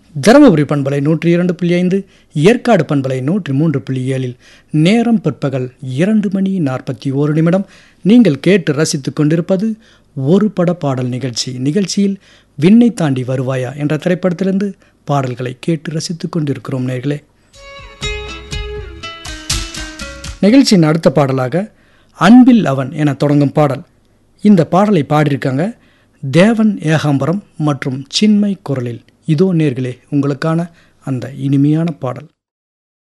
தருமபுரி பண்பலை நூற்றி இரண்டு புள்ளி ஐந்து ஏற்காடு பண்பலை நூற்றி மூன்று புள்ளி ஏழில் நேரம் பிற்பகல் இரண்டு மணி நாற்பத்தி ஓரு நிமிடம் நீங்கள் கேட்டு ரசித்துக் கொண்டிருப்பது ஒரு பட பாடல் நிகழ்ச்சி நிகழ்ச்சியில் விண்ணை தாண்டி வருவாயா என்ற திரைப்படத்திலிருந்து பாடல்களை கேட்டு ரசித்துக் கொண்டிருக்கிறோம் நேர்களே நிகழ்ச்சியின் அடுத்த பாடலாக அன்பில் அவன் என தொடங்கும் பாடல் இந்த பாடலை பாடியிருக்காங்க தேவன் ஏகாம்பரம் மற்றும் சின்மை குரலில் இதோ நேர்களே உங்களுக்கான அந்த இனிமையான பாடல்